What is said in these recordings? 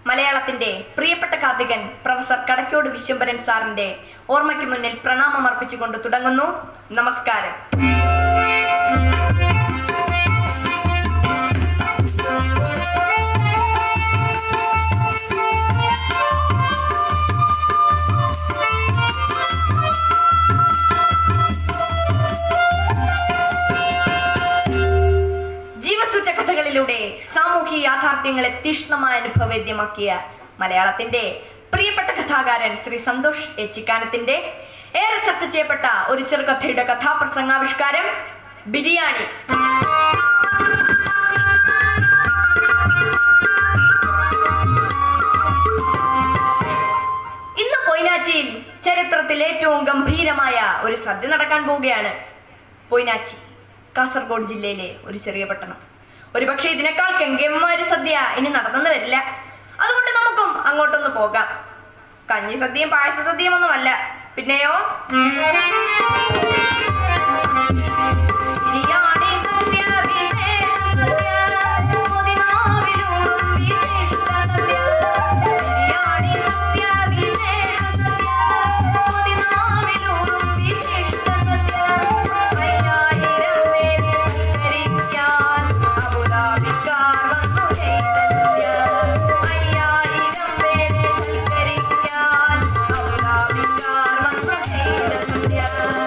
മലയാളത്തിന്റെ പ്രിയപ്പെട്ട കാർത്തികൻ പ്രൊഫസർ കടക്കോട് വിശ്വംഭരൻ സാറിന്റെ ഓർമ്മയ്ക്ക് മുന്നിൽ പ്രണാമം അർപ്പിച്ചുകൊണ്ട് തുടങ്ങുന്നു നമസ്കാരം ജീവസുറ്റ കഥകളിലൂടെ സാമൂഹ്യ യാഥാർത്ഥ്യങ്ങളെ തീഷ്ണമായ അനുഭവവേദ്യമാക്കിയ മലയാളത്തിന്റെ പ്രിയപ്പെട്ട കഥാകാരൻ ശ്രീ സന്തോഷ് എച്ചിക്കാനത്തിന്റെ ഏറെ ചർച്ച ചെയ്യപ്പെട്ട ഒരു ചെറുകഥയുടെ കഥാപ്രസംഗാവിഷ്കാരം ബിരിയാണി ഇന്ന് പൊയ്നാച്ചിയിൽ ചരിത്രത്തിൽ ഏറ്റവും ഗംഭീരമായ ഒരു സദ്യ നടക്കാൻ പോവുകയാണ് പൊയ്നാച്ചി കാസർഗോഡ് ജില്ലയിലെ ഒരു ചെറിയ പട്ടണം ഒരുപക്ഷെ ഇതിനേക്കാൾ കെങ്കേമാര് സദ്യ ഇനി നടന്നെന്ന് വരില്ല അതുകൊണ്ട് നമുക്കും അങ്ങോട്ടൊന്ന് പോകാം കഞ്ഞി സദ്യയും പായസ സദ്യയും ഒന്നുമല്ല പിന്നെയോ ബിരിയാണി സദ്യ വിശേഷ സദ്യ മോദിനാവിലൂറും വിശേഷ സദ്യ ബിരിയാണി സദ്യ വിശേഷ സദ്യ മോദിനാവിലൂറും വിശേഷ സദ്യ അയ്യായിരം പേരെ സൽക്കരിക്കാൻ അബുദാബിക്കാർ വന്നു ചെയ്ത സദ്യ അയ്യായിരം പേരെ സൽക്കരിക്കാൻ അബുദാബിക്കാർ വന്നു ചെയ്ത സദ്യ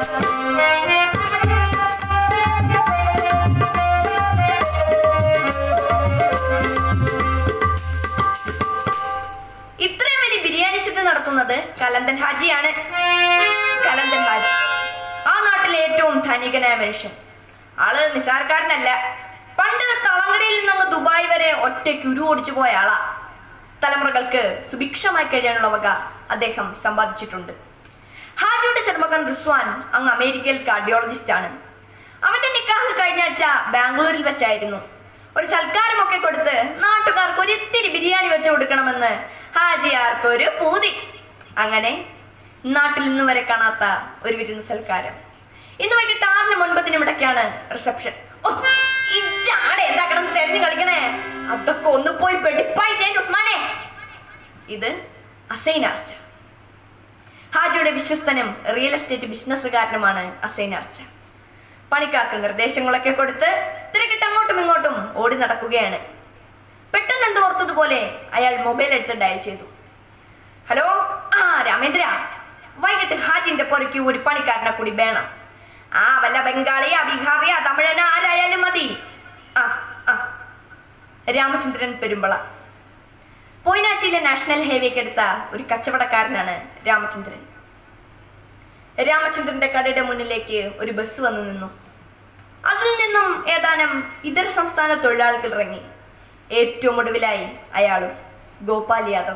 ഇത്രയും വലിയ ബിരിയാണി സിദ്ധ നടത്തുന്നത് കലന്തൻ ഹാജിയാണ് കലന്തൻ ഹാജി ആ നാട്ടിലെ ഏറ്റവും ധനികനായ മനുഷ്യൻ ആള് നിസാർക്കാരനല്ല പണ്ട് തളങ്കരയിൽ നിന്ന് ദുബായ് വരെ ഒറ്റയ്ക്ക് ഉരു ഓടിച്ചു പോയ ആളാ തലമുറകൾക്ക് സുഭിക്ഷമായി കഴിയാനുള്ള വക അദ്ദേഹം സമ്പാദിച്ചിട്ടുണ്ട് ഹാജിയുടെ ചെറുമകൻ റിസ്വാൻ അങ്ങ് അമേരിക്കയിൽ കാർഡിയോളജിസ്റ്റ് ആണ് അവന്റെ നിക്കാഹ് കഴിഞ്ഞ ആഴ്ച ബാംഗ്ലൂരിൽ വെച്ചായിരുന്നു ഒരു സൽക്കാരമൊക്കെ കൊടുത്ത് നാട്ടുകാർക്ക് ഒരു ഇത്തിരി ബിരിയാണി വെച്ച് കൊടുക്കണമെന്ന് ഹാജിയാർക്ക് ഒരു പൂതി അങ്ങനെ നാട്ടിൽ ഇന്ന് വരെ കാണാത്ത ഒരു വിരുന്ന് സൽക്കാരം ഇന്ന് വൈകിട്ട് ആറിന് ഒൻപതിനും ഇടയ്ക്കാണ് റിസപ്ഷൻ ഓ ഇജാടെ എന്താ കിടന്ന് തെരഞ്ഞു കളിക്കണേ അതൊക്കെ ഒന്ന് പോയി പെടിപ്പായി ചെയ്ത് ഉസ്മാനെ ഇത് അസൈൻ ആർച്ച ഹാജിയുടെ വിശ്വസ്തനും റിയൽ എസ്റ്റേറ്റ് ബിസിനസ്സുകാരനുമാണ് അസൈൻ ആർച്ച പണിക്കാർക്ക് നിർദ്ദേശങ്ങളൊക്കെ കൊടുത്ത് തിരക്കിട്ട് അങ്ങോട്ടും ഇങ്ങോട്ടും ഓടി നടക്കുകയാണ് പെട്ടെന്ന് എന്തോ ഓർത്തതുപോലെ അയാൾ മൊബൈൽ എടുത്ത് ഡയൽ ചെയ്തു ഹലോ ആ രാമേന്ദ്ര വൈകിട്ട് ഹാജിന്റെ പുറയ്ക്ക് ഒരു പണിക്കാരനെ കൂടി വേണം ആ വല്ല ബംഗാളിയാ ബീഹാറിയാ തമിഴന ആരായാലും മതി ആ ആ രാമചന്ദ്രൻ പെരുമ്പള പൊയ്നാച്ചിയിലെ നാഷണൽ ഹൈവേക്ക് എടുത്ത ഒരു കച്ചവടക്കാരനാണ് രാമചന്ദ്രൻ രാമചന്ദ്രന്റെ കടയുടെ മുന്നിലേക്ക് ഒരു ബസ് വന്നു നിന്നു അതിൽ നിന്നും ഏതാനും ഇതര സംസ്ഥാന തൊഴിലാളികൾ ഇറങ്ങി ഏറ്റവും ഒടുവിലായി അയാളും ഗോപാൽ യാദവ്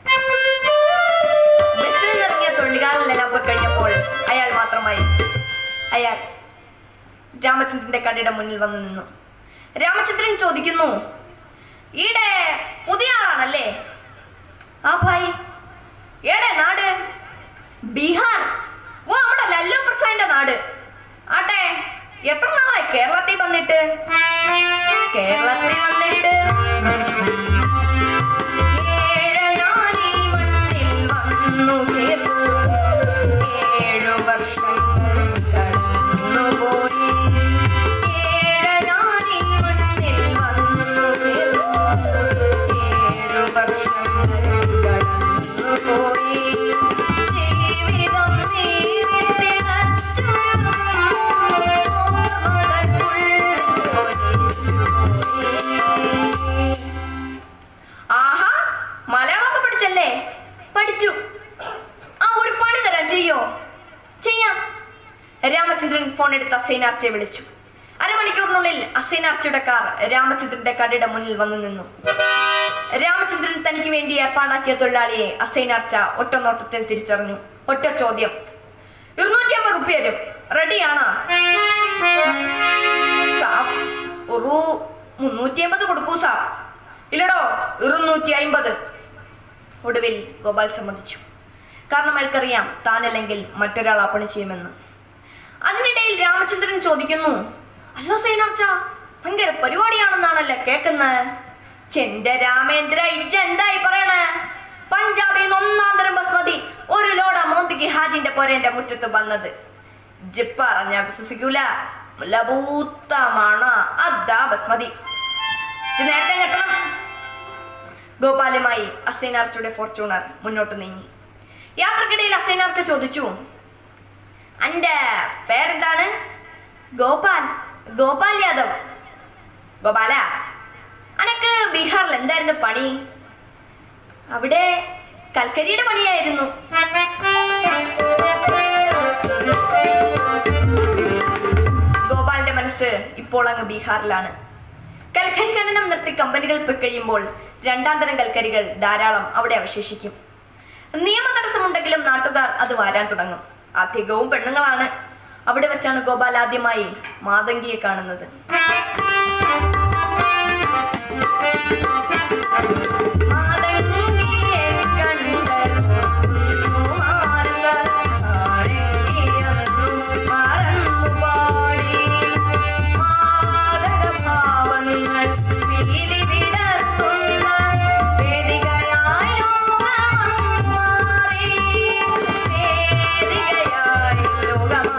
ബസ്സിൽ നിന്നിറങ്ങിയ തൊഴിലാളികളെല്ലാം പോയി കഴിഞ്ഞപ്പോൾ അയാൾ മാത്രമായി അയാൾ രാമചന്ദ്രന്റെ കടയുടെ മുന്നിൽ വന്നു നിന്നു രാമചന്ദ്രൻ ചോദിക്കുന്നു ഈടെ പുതിയ ആളാണല്ലേ ആ ഭായി ഏടെ നാട് ബീഹാർ ഓ നമ്മുടെ ലല്ലു പ്രസാദിന്റെ നാട് ആട്ടെ എത്ര നാളായി കേരളത്തിൽ വന്നിട്ട് കേരളത്തിൽ വന്നിട്ട് ഏഴനാഴി മണ്ണിൽ വന്നു ചേർന്നു ഏഴു വർഷം കടന്നുപോയി ഏഴനാഴി മണ്ണിൽ വന്നു ചേർന്നു ഏഴു വർഷം കടന്നുപോയി ജീവിതം ആഹാ മലയാളമൊക്കെ പഠിച്ചല്ലേ പഠിച്ചു ആ ഒരു പണി തരാൻ ചെയ്യോ ചെയ്യാം രാമചന്ദ്രൻ ഫോൺ എടുത്ത് അസൈനാർച്ചയെ വിളിച്ചു അരമണിക്കൂറിനുള്ളിൽ അസൈനാർച്ചയുടെ കാർ രാമചന്ദ്രന്റെ കടയുടെ മുന്നിൽ വന്നു നിന്നു രാമചന്ദ്രൻ തനിക്ക് വേണ്ടി ഏർപ്പാടാക്കിയ തൊഴിലാളിയെ അസൈനാർച്ച ഒറ്റ നോട്ടത്തിൽ തിരിച്ചറിഞ്ഞു ഒറ്റ ചോദ്യം ഇരുന്നൂറ്റി അമ്പത് റുപ്യ തരും റെഡിയാണോ സാബ് ഒരു മുന്നൂറ്റി അമ്പത് കൊടുക്കൂ സാബ് ഇല്ലടോ ഇരുന്നൂറ്റി അമ്പത് ഒടുവിൽ ഗോപാൽ സമ്മതിച്ചു കാരണം അയാൾക്കറിയാം താനല്ലെങ്കിൽ മറ്റൊരാൾ ആ പണി ചെയ്യുമെന്ന് അതിനിടയിൽ രാമചന്ദ്രൻ ചോദിക്കുന്നു അല്ലോ സൈനാർച്ച ഭയങ്കര പരിപാടിയാണെന്നാണല്ലേ കേക്കുന്നത് എന്റെ രാമേന്ദ്ര ഇജ്ജ എന്തായി പറയണേ പോരെ എന്റെ മുറ്റത്ത് വന്നത് ജിപ്പ അറിഞ്ഞ വിശ്വസിക്കൂല മുല്ലപൂത്ത മണ അതാ ബസ്മതി ഇത് നേരത്തെ കെട്ടണം ഗോപാലുമായി അസൈനാർച്ചയുടെ ഫോർച്യൂണർ മുന്നോട്ട് നീങ്ങി യാത്രക്കിടയിൽ അസൈനാർച്ച ചോദിച്ചു അന്റെ പേരെന്താണ് ഗോപാൽ ഗോപാൽ യാദവ് ഗോപാല അനക്ക് ബീഹാറിൽ എന്തായിരുന്നു പണി അവിടെ കൽക്കരിയുടെ പണിയായിരുന്നു ഗോപാലിന്റെ മനസ്സ് ഇപ്പോൾ അങ്ങ് ബീഹാറിലാണ് കൽക്കരി ഖനനം നിർത്തി കമ്പനികൾ പൊയ്ക്കഴിയുമ്പോൾ രണ്ടാം തരം കൽക്കരികൾ ധാരാളം അവിടെ അവശേഷിക്കും നിയമ തടസ്സമുണ്ടെങ്കിലും നാട്ടുകാർ അത് വാരാൻ തുടങ്ങും അധികവും പെണ്ണുങ്ങളാണ് അവിടെ വെച്ചാണ് ഗോപാൽ ആദ്യമായി മാതങ്കിയെ കാണുന്നത് മാതങ്കിയെ കണ്ടു മാർസൽ ആരെങ്കിയെന്നു മറന്നു പാടി മാതകഭാവങ്ങൾ പീലി വിടർത്തുന്ന വേദികയായി ലോകം മാറി വേദികയായി ലോകം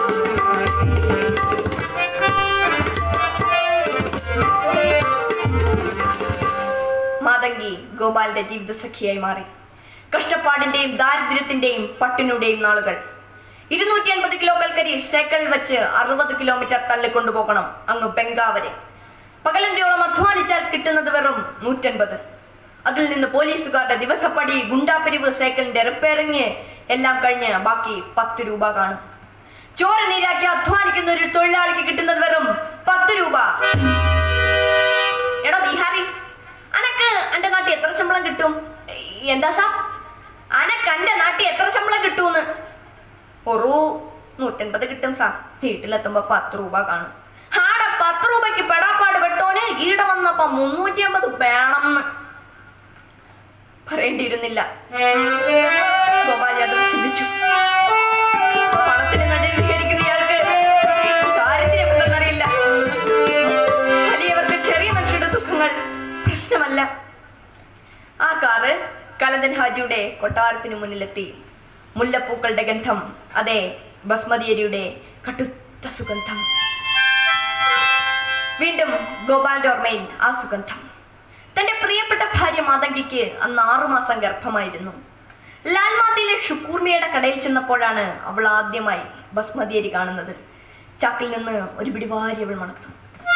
മാതങ്കി ഗോപാലിന്റെ ജീവിത സഖിയായി മാറി കഷ്ടപ്പാടിന്റെയും ദാരിദ്ര്യത്തിന്റെയും പട്ടിണിയുടെയും നാളുകൾ ഇരുന്നൂറ്റി അൻപത് കിലോ കൽക്കരി സൈക്കിളിൽ വെച്ച് അറുപത് കിലോമീറ്റർ തള്ളിക്കൊണ്ടുപോകണം അങ്ങ് ബംഗാവരെ പകലന്തിയോളം അധ്വാനിച്ചാൽ കിട്ടുന്നത് വെറും നൂറ്റൻപത് അതിൽ നിന്ന് പോലീസുകാരുടെ ദിവസപ്പടി ഗുണ്ടാപ്പിരിവ് സൈക്കിളിന്റെ റിപ്പയറിങ് എല്ലാം കഴിഞ്ഞ് ബാക്കി പത്ത് രൂപ കാണും ചോര നീരാക്കി അധ്വാനിക്കുന്ന ഒരു തൊഴിലാളിക്ക് കിട്ടുന്നത് വെറും പത്ത് രൂപ എടോ ബീഹാറി അനക്ക് എന്റെ നാട്ടിൽ എത്ര ശമ്പളം കിട്ടും എന്താ സാ അനക്ക് എന്റെ നാട്ടിൽ എത്ര ശമ്പളം കിട്ടൂന്ന് ഒരു നൂറ്റൻപത് കിട്ടും സാ വീട്ടിലെത്തുമ്പോ പത്ത് രൂപ കാണും ആടെ പത്ത് രൂപയ്ക്ക് പെടാപ്പാട് പെട്ടോന് ഈടെ വന്നപ്പോ മുന്നൂറ്റി അമ്പത് വേണം പറയേണ്ടിയിരുന്നില്ല ഗോപാൽ യാദവ് ചിന്തിച്ചു പണത്തിന് നടുവിൽ വിഹരിക്കുന്ന ഇയാൾക്ക് ദാരിദ്ര്യം എന്തെന്നറിയില്ല വലിയവർക്ക് ചെറിയ മനുഷ്യരുടെ ദുഃഖങ്ങൾ പ്രശ്നമല്ല ആ കാറ് കലന്തൻ ഹാജിയുടെ കൊട്ടാരത്തിന് മുന്നിലെത്തി മുല്ലപ്പൂക്കളുടെ ഗന്ധം അതെ ബസ്മതി അരിയുടെ കടുത്ത സുഗന്ധം വീണ്ടും ഗോപാലിന്റെ ഓർമ്മയിൽ ആ സുഗന്ധം തന്റെ പ്രിയപ്പെട്ട ഭാര്യ മാതങ്കിക്ക് അന്ന് ആറുമാസം ഗർഭമായിരുന്നു ലാൽമാത്തിയിലെ ഷുക്കൂർമിയുടെ കടയിൽ ചെന്നപ്പോഴാണ് അവൾ ആദ്യമായി ബസ്മതി അരി കാണുന്നത് ചാക്കിൽ നിന്ന് ഒരു പിടി വാരി അവൾ മണത്തു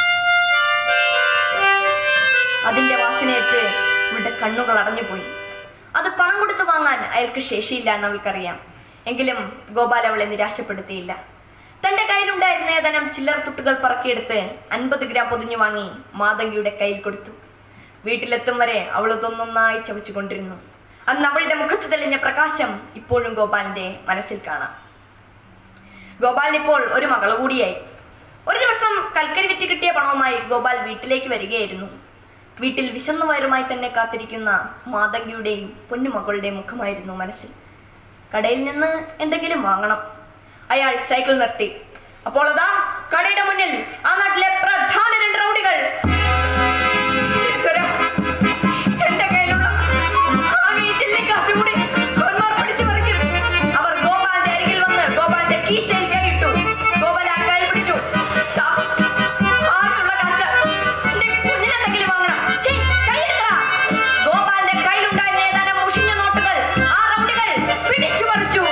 അതിന്റെ വാസനയേറ്റ് ഇവളുടെ കണ്ണുകൾ അടഞ്ഞുപോയി അത് പണം കൊടുത്ത് വാങ്ങാൻ അയാൾക്ക് ശേഷിയില്ല എന്ന് അവൾക്കറിയാം എങ്കിലും ഗോപാൽ അവളെ നിരാശപ്പെടുത്തിയില്ല തന്റെ കയ്യിലുണ്ടായിരുന്ന ഏതാനും ചില്ലറ തുട്ടുകൾ പറക്കിയെടുത്ത് അൻപത് ഗ്രാം പൊതിഞ്ഞു വാങ്ങി മാതങ്കിയുടെ കയ്യിൽ കൊടുത്തു വീട്ടിലെത്തും വരെ അവൾ അതൊന്നൊന്നായി ചവച്ചുകൊണ്ടിരുന്നു അന്ന് അവളുടെ മുഖത്ത് തെളിഞ്ഞ പ്രകാശം ഇപ്പോഴും ഗോപാലിന്റെ മനസ്സിൽ കാണാം ഗോപാലിന് ഇപ്പോൾ ഒരു മകള് കൂടിയായി ഒരു ദിവസം കൽക്കരി വിറ്റ് കിട്ടിയ പണവുമായി ഗോപാൽ വീട്ടിലേക്ക് വരികയായിരുന്നു വീട്ടിൽ വിശന്നു വയറുമായി തന്നെ കാത്തിരിക്കുന്ന മാതങ്കിയുടെയും പൊന്നുമകളുടെയും മുഖമായിരുന്നു മനസ്സിൽ കടയിൽ നിന്ന് എന്തെങ്കിലും വാങ്ങണം അയാൾ സൈക്കിൾ നിർത്തി അപ്പോൾ അതാ കടയുടെ മുന്നിൽ ആ നാട്ടിലെ പ്രധാന രണ്ട് റൗഡികൾ ഈശ്വരാ, എന്റെ കയ്യിലുള്ള ആകെ ഈ ചില്ലിക്കാശ് കൂടി അവന്മാർ പിടിച്ചു പറിക്കും. അവർ ഗോപാലിന്റെ അരികിൽ വന്ന് ഗോപാലിന്റെ കീശയിൽ കൈയിട്ടു ഗോപാൽ ആ കൈ പിടിച്ചു സാ, ആകെയുള്ള കാശ് എന്റെ കുഞ്ഞിനെന്തെങ്കിലും വാങ്ങണം ഛീ, കൈയെടുക്കടാ. ഗോപാലിന്റെ കയ്യിലുണ്ടായിരുന്ന ഏതാനും മുഷിഞ്ഞ നോട്ടുകൾ ആ റൗഡികൾ പിടിച്ചു പറിച്ചു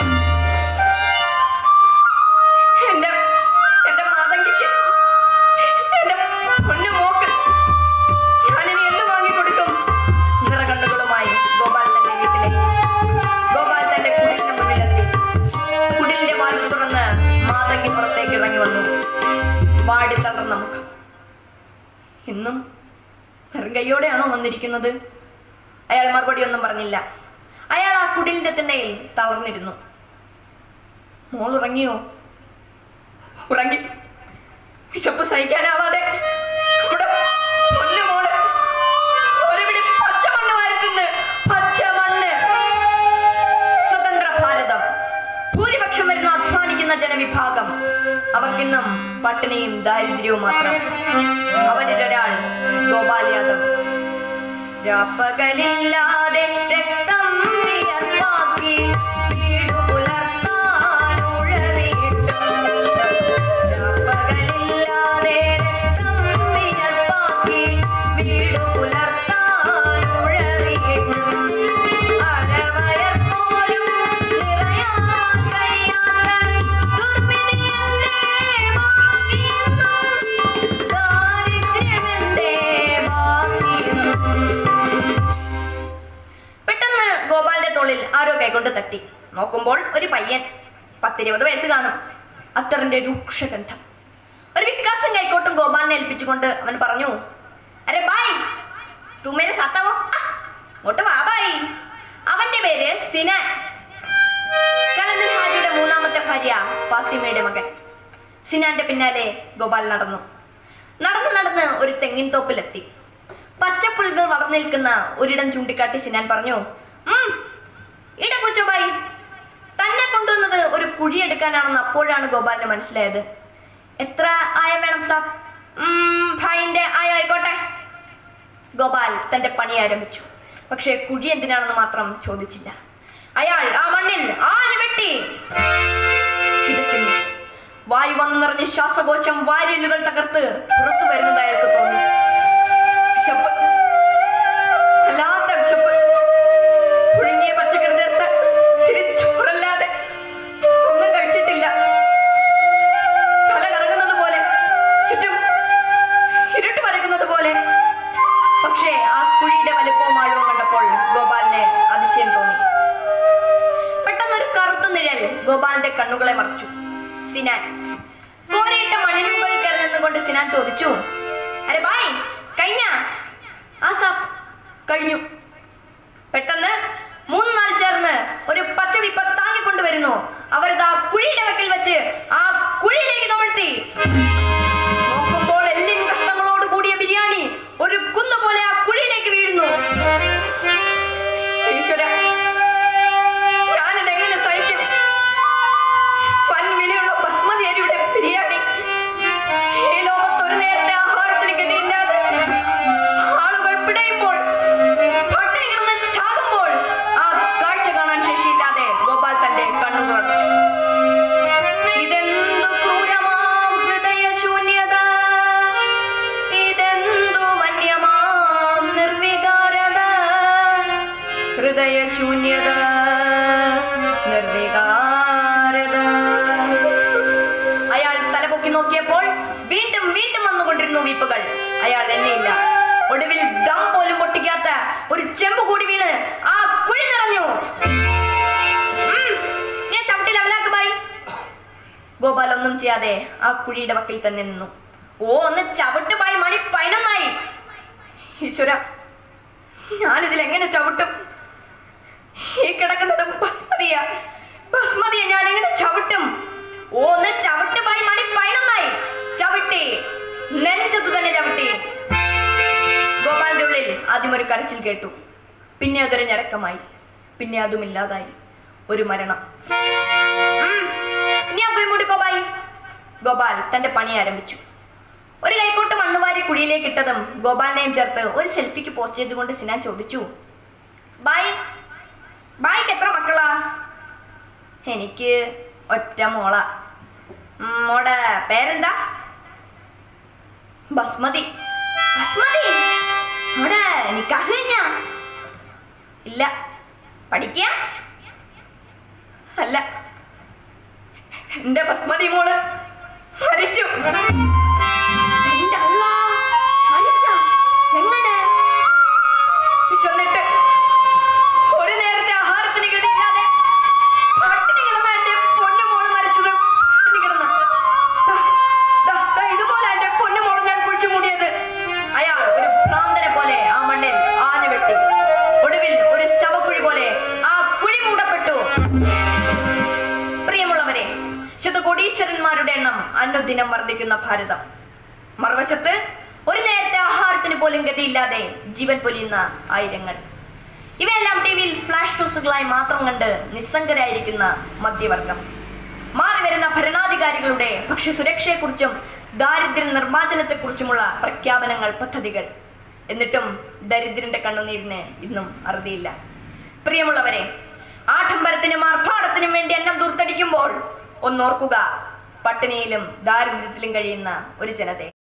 എന്റെ എന്റെ മാതങ്കിക്ക് എന്റെ പൊന്നു മോക്ക് ഞാനിനി എന്ത് വാങ്ങിക്കൊടുക്കും നിറകണ്ണുകളുമായി ഗോപാൽ തന്റെ വീട്ടിലേക്ക് ഗോപാൽ തന്റെ കുടിലിന് മുന്നിലെത്തി കുടിലിന്റെ വാതിൽ തുറന്ന് മാതങ്കി പുറത്തേക്ക് ഇറങ്ങി വന്നു വാടി തളർന്ന മുഖം ഇന്നും വെറും കൈയോടെയാണോ വന്നിരിക്കുന്നത് അയാൾ മറുപടി ഒന്നും പറഞ്ഞില്ല അയാൾ ആ കുടിലിന്റെ തിണ്ണയിൽ തളർന്നിരുന്നു മോൾ ഉറങ്ങിയോ ഉറങ്ങി വിശപ്പ് സഹിക്കാനാവാതെ നമ്മുടെ പൊന്നു മോള് ഒരു പിടി പച്ചമണ്ണ് വാരത്തുണ്ട് പച്ചമണ്ണ് സ്വതന്ത്ര ഭാരതം ഭൂരിപക്ഷം വരുന്ന അധ്വാനിക്കുന്ന ജനവിഭാഗം അവർക്കിന്നും പട്ടിണിയും ദാരിദ്ര്യവും മാത്രം അവരിലൊരാൾ ഗോപാൽ യാദവ് രാപ്പകലില്ലാതെ രക്തം വിയർപ്പാക്കി വീടു പുലർത്താൻ കൈകൊണ്ട് തട്ടി നോക്കുമ്പോൾ ഒരു പയ്യൻ പത്തിരുപത് വയസ്സ് കാണും അത്തറിന്റെ രൂക്ഷഗന്ധം ഒരു വികാസം കൈക്കോട്ടും ഗോപാലിനെ ഏൽപ്പിച്ചുകൊണ്ട് അവൻ പറഞ്ഞു അരെ ബായ് തുമ്മേരെ സത്താവോ ഒട്ട് വാ ബായ് അവന്റെ പേര് സിനാൻ കലന്തൻ ഹാജിയുടെ മൂന്നാമത്തെ ഭാര്യ ഫാത്തിമയുടെ മകൻ സിനാന്റെ പിന്നാലെ ഗോപാൽ നടന്നു നടന്ന് നടന്ന് ഒരു തെങ്ങിൻ തോപ്പിലെത്തി പച്ചപ്പുൽകൾ വളർന്നു നിൽക്കുന്ന ഒരിടം ചൂണ്ടിക്കാട്ടി സിനാൻ പറഞ്ഞു "ഉം, ഇട കൊച്ചുബായി തന്നെ കൊണ്ടുവന്നത് ഒരു കുഴിയെടുക്കാനാണെന്ന് അപ്പോഴാണ് ഗോപാലിന് മനസ്സിലായത് എത്ര ആയ വേണം സാർ "ഉം, ഭായിന്റെ ആയ ആയിക്കോട്ടെ ഗോപാൽ തന്റെ പണി ആരംഭിച്ചു പക്ഷേ കുഴി എന്തിനാണെന്ന് മാത്രം ചോദിച്ചില്ല അയാൾ ആ മണ്ണിൽ ആഞ്ഞു വെട്ടി കിതയ്ക്കുന്നു വായു വന്നു നിറഞ്ഞ് ശ്വാസകോശം വാരിയലുകൾ തകർത്ത് പുറത്തു വരുന്നത് അയാൾക്ക് തോന്നി വിശപ്പ് വല്ലാത്ത വിശപ്പ് പുഴുങ്ങിയ പച്ചക്കറി ചേർത്ത് തിരിച്ചോറല്ലാതെ ഒന്നും കഴിച്ചിട്ടില്ല തല കറങ്ങുന്നത് പോലെ ചുറ്റും ഇരുട്ട് പരക്കുന്നത് പോലെ പക്ഷേ ആ കുഴിയുടെ വലുപ്പവും ആഴവും കണ്ടപ്പോൾ ഗോപാലിന് അതിശയം തോന്നി പെട്ടെന്ന് ഒരു കറുത്ത നിഴൽ ഗോപാലിന്റെ കണ്ണുകളെ മറച്ചു സിനാൻ കോരയിട്ട മണ്ണിന് മുകളിൽ കയറി നിന്നുകൊണ്ട് സിനാൻ ചോദിച്ചു അരെ ബായ് കഴിഞ്ഞ ആ സാബ് കഴിഞ്ഞു പെട്ടെന്ന് മൂന്ന് നാല് ചേർന്ന് ഒരു പച്ചവിപ്പ താങ്ങിക്കൊണ്ടുവരുന്നു അവരിതാ കുഴിയുടെ വക്കിൽ വെച്ച് ആ കുഴിയിലേക്ക് കമഴ്ത്തി നോക്കുമ്പോൾ എല്ലിൻ കഷ്ണങ്ങളോട് കൂടിയ ബിരിയാണി ഒരു കുന്നു പോലെ ആ കുഴിയിലേക്ക് വീഴുന്നു ഈശ്വരാ, ഞാനിത് എങ്ങനെ സഹിക്കും വൻ വിലയുള്ള ബസ്മതി അരിയുടെ ബിരിയാണി ഈ ലോകത്ത് ഒരു നേരത്തെ ആഹാരത്തിന് ഗതിയില്ലാതെ ആളുകൾ പിടയുമ്പോൾ പട്ടിണി കിടന്ന് ചാകുമ്പോൾ ആ കാഴ്ച കാണാൻ ശേഷിയില്ലാതെ ഗോപാൽ തന്റെ കണ്ണുകൾ അടച്ചു ഇതെന്തു ക്രൂരമാം ഹൃദയശൂന്യത ഇതെന്തു വന്യമാം നിർവികാരത ഹൃദയശൂന്യത നിർവികാരത അയാൾ തലപൊക്കി നോക്കിയപ്പോൾ വീണ്ടും വീണ്ടും വന്നുകൊണ്ടിരുന്നു വീപ്പുകൾ അയാൾ എന്നെയില്ല ഒടുവിൽ ദം പോലും പൊട്ടിക്കാത്ത ഒരു ചെമ്പ് കൂടി വീണ് ആ കുഴി നിറഞ്ഞു ഉം, ഞാൻ ചവിട്ടി ലെവലാക്ക് ബായി ഗോപാൽ ഒന്നും ചെയ്യാതെ ആ കുഴിയുടെ വക്കിൽ തന്നെ നിന്നു ഓ ഒന്ന് ചവിട്ട് ബായി മണി പതിനൊന്നായി ഈശ്വര ഞാനിതിൽ എങ്ങനെ ചവിട്ടും ഈ കിടക്കുന്നത് ബസ്മതിയാ ബസ്മതിയെ ഞാൻ എങ്ങനെ ചവിട്ടും ഓ ഒന്ന് ചവിട്ട് ബായി മണി പതിനൊന്നായി ചവിട്ടി നെഞ്ചത്തു തന്നെ ചവിട്ടി ഗോപാലിന്റെ ഉള്ളിൽ ആദ്യം ഒരു കരച്ചിൽ കേട്ടു പിന്നെ അതൊരു ഞരക്കമായി പിന്നെ അതും ഇല്ലാതായി ഒരു മരണം ഉം, ഇനി ആ കുയിമൂടി ഗോപായി ഗോപാൽ തന്റെ പണി ആരംഭിച്ചു ഒരു കൈക്കോട്ട് മണ്ണുവാരി കുഴിയിലേക്ക് ഇട്ടതും ഗോപാലിനെയും ചേർത്ത് ഒരു സെൽഫിക്ക് പോസ്റ്റ് ചെയ്തുകൊണ്ട് സിനാൻ ചോദിച്ചു ബായ് ബായ്ക്ക് എത്ര മക്കളാ എനിക്ക് ഒറ്റ മോള ഉം, മോടെ പേരെന്താ ബസ്മതി ബസ്മതി മോടെ നിക്കാഹ് കഴിഞ്ഞ ഇല്ല പഠിക്ക അല്ല എന്റെ ബസ്മതി മോള് മരിച്ചു എന്റെ അള്ളാ, മരിച്ചാ? എങ്ങനെ? വിശന്നിട്ട് ഒരു നേരത്തെ ആഹാരത്തിന് കിട്ടിയില്ലാതെ പട്ടിണി കിടന്ന എന്റെ പൊന്നു മോള് മരിച്ചത് പട്ടിണി കിടന്ന ദാ, ദാ, ദാ ഇതുപോലെ എന്റെ പൊന്നു മോള് ഞാൻ കുഴിച്ചു മൂടിയത് അയാൾ ഒരു ഭ്രാന്തനെ പോലെ ആ മണ്ണിൽ ആഞ്ഞു വെട്ടി ഒടുവിൽ ഒരു ശവക്കുഴി പോലെ ആ കുഴി മൂടപ്പെട്ടു പ്രിയമുള്ളവരെ ശതകോടീശ്വരന്മാരുടെ എണ്ണം അനുദിനം വർദ്ധിക്കുന്ന ഭാരതം മറുവശത്ത് ഒരു നേരത്തെ ആഹാരത്തിന് പോലും ഗതിയില്ലാതെ ജീവൻ പൊലിയുന്ന ആയിരങ്ങൾ ഇവയെല്ലാം ടി വിയിൽ ഫ്ലാഷ് ന്യൂസുകളായി മാത്രം കണ്ട് നിസ്സംഗരായിരിക്കുന്ന മധ്യവർഗം മാറി വരുന്ന ഭരണാധികാരികളുടെ ഭക്ഷ്യസുരക്ഷയെക്കുറിച്ചും ദാരിദ്ര്യ നിർമ്മാർജ്ജനത്തെക്കുറിച്ചുമുള്ള പ്രഖ്യാപനങ്ങൾ പദ്ധതികൾ എന്നിട്ടും ദരിദ്രന്റെ കണ്ണുനീരിന് ഇന്നും അറുതിയില്ല പ്രിയമുള്ളവരെ ആഡംബരത്തിനും ആർഭാടത്തിനും വേണ്ടി അന്നം ദൂർത്തടിക്കുമ്പോൾ ഒന്നോർക്കുക പട്ടിണിയിലും ദാരിദ്ര്യത്തിലും കഴിയുന്ന ഒരു ജനതയെ